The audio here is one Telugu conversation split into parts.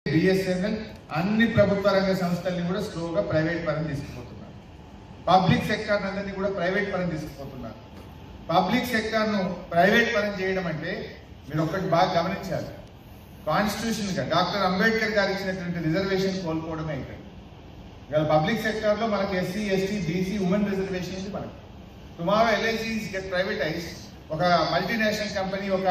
బిఎస్ఎన్ఎల్ అన్ని ప్రభుత్వ రంగ సంస్థల్ని కూడా స్లోగా ప్రైవేట్ పరం తీసుకుపోతున్నారు పబ్లిక్ సెక్టర్ అందరినీ కూడా ప్రైవేట్ పరం తీసుకుపోతున్నారు పబ్లిక్ సెక్టార్ను ప్రైవేట్ పరం చేయడం అంటే మీరు ఒక్కటి బాగా గమనించాలి కాన్స్టిట్యూషన్ గా డాక్టర్ అంబేద్కర్ గారు ఇచ్చినటువంటి రిజర్వేషన్ కోల్పోవడమే ఇక్కడ ఇవాళ పబ్లిక్ సెక్టర్ లో మనకి SC ST BC women reservation ఉంది మనకి టుమారో ఎల్ఐసి గెట్ ప్రైవేటైజ్ ఒక మల్టీనేషనల్ కంపెనీ ఒక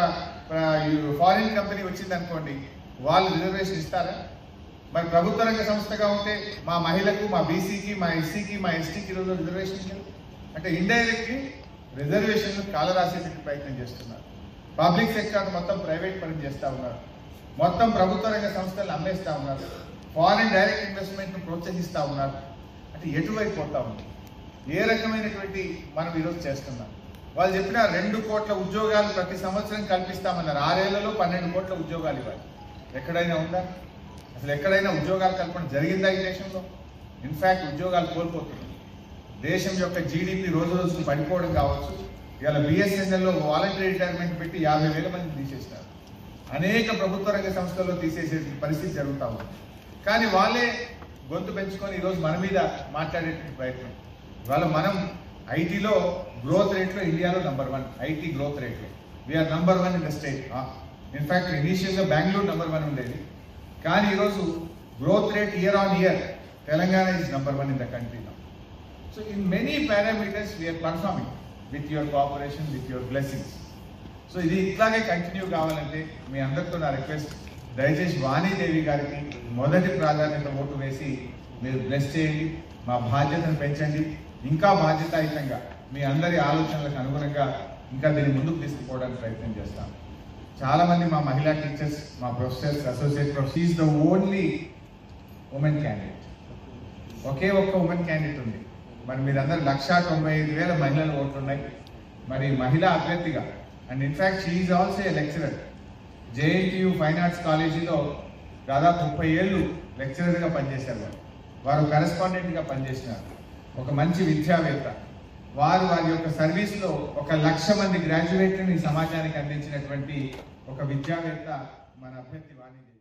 ఫారిన్ కంపెనీ వచ్చింది అనుకోండి వాళ్ళు రిజర్వేషన్ ఇస్తారా మరి ప్రభుత్వ రంగ సంస్థగా ఉంటే మా మహిళకు మా బీసీకి మా ఎస్సీకి మా ఎస్టీకి ఈరోజు రిజర్వేషన్ ఇవ్వరు. అంటే ఇండైరెక్ట్లీ రిజర్వేషన్ కాలరాసేటువంటి ప్రయత్నం చేస్తున్నారు పబ్లిక్ సెక్టర్ మొత్తం ప్రైవేట్ పని చేస్తా ఉన్నారు మొత్తం ప్రభుత్వ రంగ సంస్థలు అమ్మేస్తా ఉన్నారు ఫారిన్ డైరెక్ట్ ఇన్వెస్ట్మెంట్ ను ప్రోత్సహిస్తా ఉన్నారు అంటే ఎటువైపు పోతా ఉంది ఏ రకమైనటువంటి మనం ఈరోజు చేస్తున్నాం వాళ్ళు చెప్పిన రెండు కోట్ల ఉద్యోగాలు ప్రతి సంవత్సరం కల్పిస్తామన్నారు ఆరేళ్లలో పన్నెండు కోట్ల ఉద్యోగాలు ఇవ్వాలి ఎక్కడైనా ఉందా అసలు ఎక్కడైనా ఉద్యోగాలు కల్పన జరిగిందా ఈ దేశంలో ఇన్ఫాక్ట్ ఉద్యోగాలు కోల్పోతున్నాయి దేశం యొక్క జీడిపి రోజు రోజుకు పడిపోవడం కావచ్చు ఇవాళ బిఎస్ఎన్ఎల్లో వాలంటరీ రిటైర్మెంట్ పెట్టి యాభై వేల మంది తీసేసినారు అనేక ప్రభుత్వ రంగ సంస్థల్లో తీసేసే పరిస్థితి జరుగుతా ఉంది కానీ వాళ్ళే గొంతు పెంచుకొని ఈరోజు మన మీద మాట్లాడేటువంటి ప్రయత్నం ఇవాళ మనం ఐటీలో గ్రోత్ రేట్లో ఇండియాలో నంబర్ వన్ ఐటీ గ్రోత్ రేట్లో we're number one in the state in fact ఇనీషియల్గా బెంగళూరు నంబర్ వన్ ఉండేది కానీ ఈరోజు growth rate year on year Telangana is number one in the country now so in many parameters we're performing with your cooperation with your blessings so ఇది ఇట్లాగే కంటిన్యూ కావాలంటే మీ అందరితో నా రిక్వెస్ట్ దయచేసి వాణీదేవి గారికి మొదటి ప్రాధాన్యత ఓటు వేసి మీరు బ్లెస్ చేయండి మా బాధ్యతను పెంచండి ఇంకా బాధ్యతాయుతంగా మీ అందరి ఆలోచనలకు అనుగుణంగా ఇంకా దీన్ని ముందుకు తీసుకుపోవడానికి ప్రయత్నం చేస్తాం చాలా మంది మా మహిళా టీచర్స్ మా professors associate professor is the only women candidate ఒకే ఒక్క ఉమెన్ క్యాండిడేట్ ఉంది మరి మీరందరూ లక్షా తొంభై ఐదు వేల మహిళలు ఓట్లు ఉన్నాయి మరి మహిళా అభ్యర్థిగా and in fact she also a lecturer JNTU fine arts కాలేజీలో దాదాపు ముప్పై ఏళ్ళు లెక్చరర్గా పనిచేశారు వారు వారు కరెస్పాండెంట్గా పనిచేసినారు ఒక మంచి విద్యావేత్త వారు వారి యొక్క సర్వీస్లో ఒక లక్ష మంది గ్రాడ్యుయేట్లను ఈ సమాజానికి అందించినటువంటి ఒక విద్యావేత్త మన అభ్యర్థి వాణి